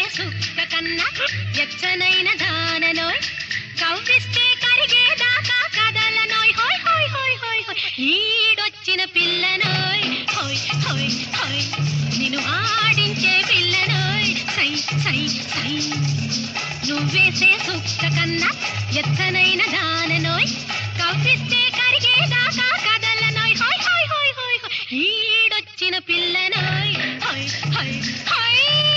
సుక్క కన్నా ఎచ్చనైన దాననోయ్ కవ్విస్తే కరిగేదాకా కదలనోయ్ హోయ్ హోయ్ హోయ్ హోయ్ హోయ్ ఈడొచ్చిన పిల్లనోయ్ హోయ్ హోయ్ హోయ్ నిన్ను ఆడించే పిల్లనోయ్ సై సై సై నువ్వేసే సుక్క కన్నా ఎత్తనైన దాననోయ్ కవ్విస్తే కరిగేదాకా కదలనోయ్ హోయ్ హోయ్ హోయ్ హోయ్ హోయ్ ఈడొచ్చిన పిల్లనోయ్ హోయ్ హోయ్ హోయ్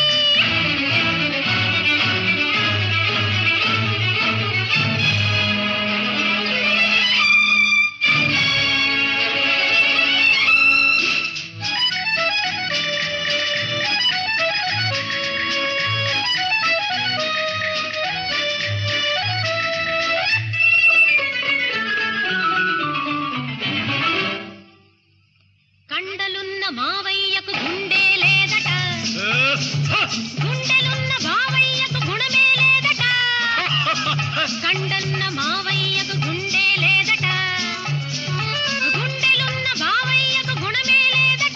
కండలున్న మావయ్యకు గుండె లేదట గుండెలున్న బావయ్యకు గుణమే లేదట కండన్న మావయ్యకు గుండె లేదట గుండెలున్న బావయ్యకు గుణమే లేదట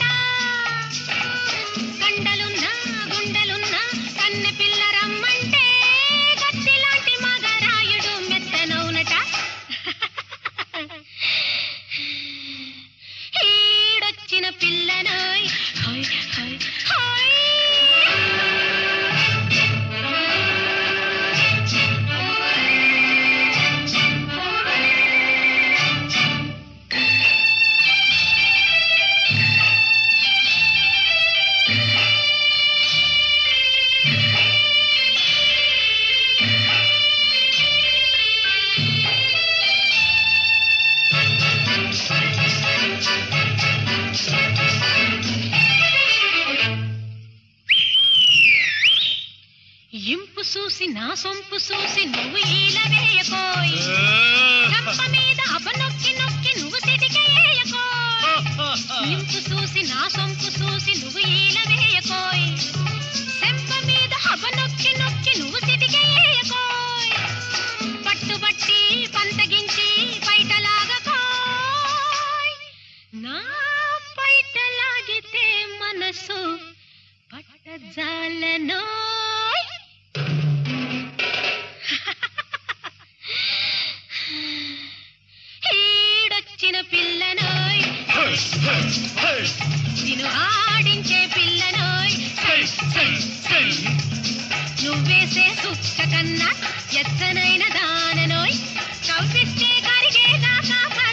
కండలున్న గుండెలున్న కన్నె పిల్ల రమ్మంటే కత్తిలాంటి మగరాయుడు మెత్తనవునట ఈడొచ్చిన పిల్లనోయ్ హాయ్ హాయ్ హాయ్ ఇంపు చూసి నా సొంపు చూసి నువ్వు ఈల వేయకోయ్ గంప మీద అప నొక్కి నొక్కి నువ్వు సిటికేయకోయ్ ఇంపు చూసి నా సొంపు చూసి నువ్వు ఈల వేయకోయ్ సెంప మీద అప నొక్కి నొక్కి నువ్వు సిటికేయకోయ్ పట్టుబట్టి పంతగించి పైటలాగకోయ్ నా పైటలాగితే మనసు పట్టజాలనోయ్ ఈడొచ్చిన పిల్లనోయ్ నిన్ను ఆడించే పిల్లనోయ్ నువ్వేసే సుక్క కన్నా ఎత్తనైన దాననోయ్ కవ్విస్తే కరిగేదాకా